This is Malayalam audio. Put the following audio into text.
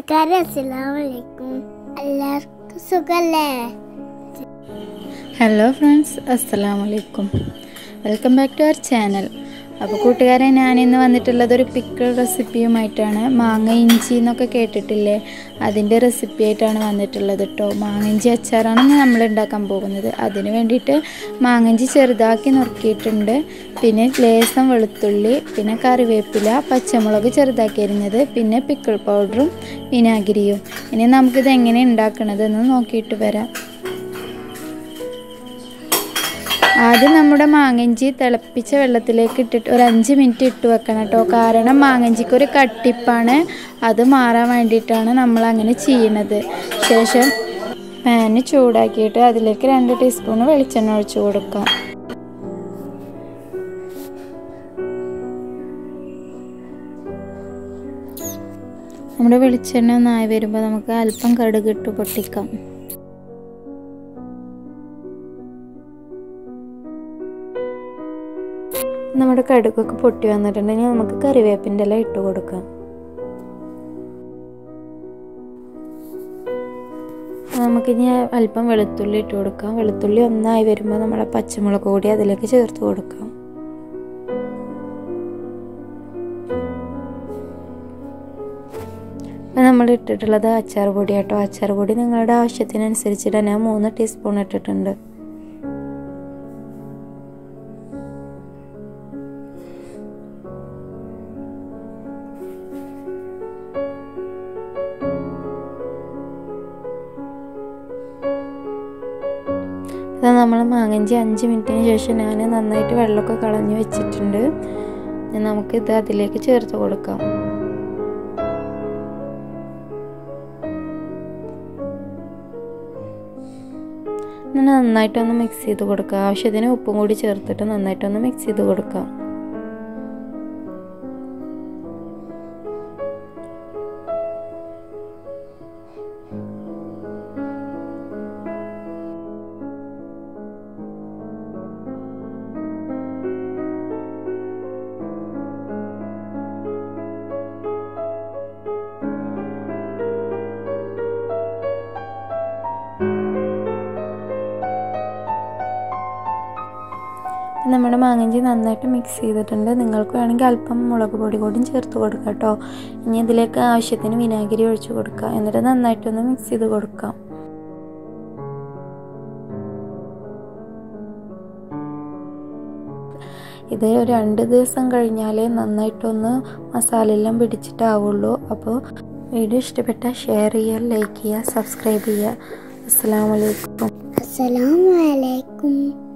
കൂട്ടുകാരെ അസ്സലാമലൈക്കും എല്ലാവർക്കും സുഖല്ലേ ഹലോ ഫ്രണ്ട്സ് അസ്സലാമു അലൈക്കും welcome back to our channel അപ്പോൾ കൂട്ടുകാരെ ഞാനിന്ന് വന്നിട്ടുള്ളത് ഒരു പിക്കിൾ റെസിപ്പിയുമായിട്ടാണ് മാങ്ങ ഇഞ്ചി എന്നൊക്കെ കേട്ടിട്ടില്ലേ അതിൻ്റെ റെസിപ്പി ആയിട്ടാണ് വന്നിട്ടുള്ളത് കേട്ടോ മാങ്ങഞ്ചി അച്ചാറാണ് നമ്മൾ ഉണ്ടാക്കാൻ പോകുന്നത് അതിന് വേണ്ടിയിട്ട് മാങ്ങഞ്ചി ചെറുതാക്കി നുറുക്കിയിട്ടുണ്ട് പിന്നെ ലേസം വെളുത്തുള്ളി പിന്നെ കറിവേപ്പില പച്ചമുളക് ചെറുതാക്കി അരിഞ്ഞത് പിന്നെ പിക്കിൾ പൗഡറും വിനാഗിരിയും ഇനി നമുക്കിത് എങ്ങനെ ഉണ്ടാക്കണതെന്ന് നോക്കിയിട്ട് വരാം ആദ്യം നമ്മുടെ മാങ്ങഞ്ചി തിളപ്പിച്ച വെള്ളത്തിലേക്ക് ഇട്ടിട്ട് ഒരു അഞ്ച് മിനിറ്റ് ഇട്ട് വെക്കണം കേട്ടോ കാരണം മാങ്ങഞ്ചിക്ക് ഒരു കട്ടിപ്പാണ് അത് മാറാൻ വേണ്ടിയിട്ടാണ് നമ്മൾ അങ്ങനെ ചെയ്യണത് ശേഷം പാന് ചൂടാക്കിയിട്ട് അതിലേക്ക് രണ്ട് ടീസ്പൂൺ വെളിച്ചെണ്ണ ഒഴിച്ച് കൊടുക്കാം നമ്മുടെ വെളിച്ചെണ്ണ ഒന്നായി വരുമ്പോൾ നമുക്ക് അല്പം കടുക് ഇട്ട് പൊട്ടിക്കാം നമ്മുടെ കടുകൊക്കെ പൊട്ടി വന്നിട്ടുണ്ടെങ്കിൽ നമുക്ക് കറിവേപ്പിൻ്റെ ഇല ഇട്ട് കൊടുക്കാം നമുക്കിനി അല്പം വെളുത്തുള്ളി ഇട്ട് കൊടുക്കാം വെളുത്തുള്ളി ഒന്നായി വരുമ്പോൾ നമ്മുടെ പച്ചമുളക് കൂടി അതിലേക്ക് ചേർത്ത് കൊടുക്കാം അപ്പം നമ്മൾ ഇട്ടിട്ടുള്ളത് അച്ചാർ പൊടി കേട്ടോ അച്ചാർ പൊടി നിങ്ങളുടെ ആവശ്യത്തിനനുസരിച്ചിട്ട് ഞാൻ മൂന്ന് ടീസ്പൂൺ ഇട്ടിട്ടുണ്ട് ഇത് നമ്മൾ മാങ്ങഞ്ചി അഞ്ച് മിനിറ്റിന് ശേഷം ഞാൻ നന്നായിട്ട് വെള്ളമൊക്കെ കളഞ്ഞ് വെച്ചിട്ടുണ്ട് നമുക്കിത് അതിലേക്ക് ചേർത്ത് കൊടുക്കാം നന്നായിട്ടൊന്ന് മിക്സ് ചെയ്ത് കൊടുക്കുക ആവശ്യത്തിന് ഉപ്പും കൂടി ചേർത്തിട്ട് നന്നായിട്ടൊന്ന് മിക്സ് ചെയ്ത് കൊടുക്കാം നമ്മുടെ മാങ്ങഞ്ചി നന്നായിട്ട് മിക്സ് ചെയ്തിട്ടുണ്ട് നിങ്ങൾക്ക് വേണമെങ്കിൽ അല്പം മുളക് പൊടി കൂടിയും ചേർത്ത് കൊടുക്കാം കേട്ടോ ഇനി ഇതിലേക്ക് ആവശ്യത്തിന് വിനാഗിരി ഒഴിച്ച് കൊടുക്കുക എന്നിട്ട് നന്നായിട്ടൊന്ന് മിക്സ് ചെയ്ത് കൊടുക്കാം ഇത് ഒരു രണ്ട് ദിവസം കഴിഞ്ഞാലേ നന്നായിട്ടൊന്ന് മസാല എല്ലാം പിടിച്ചിട്ടാവുള്ളൂ അപ്പോൾ വീഡിയോ ഇഷ്ടപ്പെട്ടാൽ ഷെയർ ചെയ്യുക ലൈക്ക് ചെയ്യുക സബ്സ്ക്രൈബ് ചെയ്യുക അസ്സാം വലൈക്കും അസ്സലാമലൈക്കും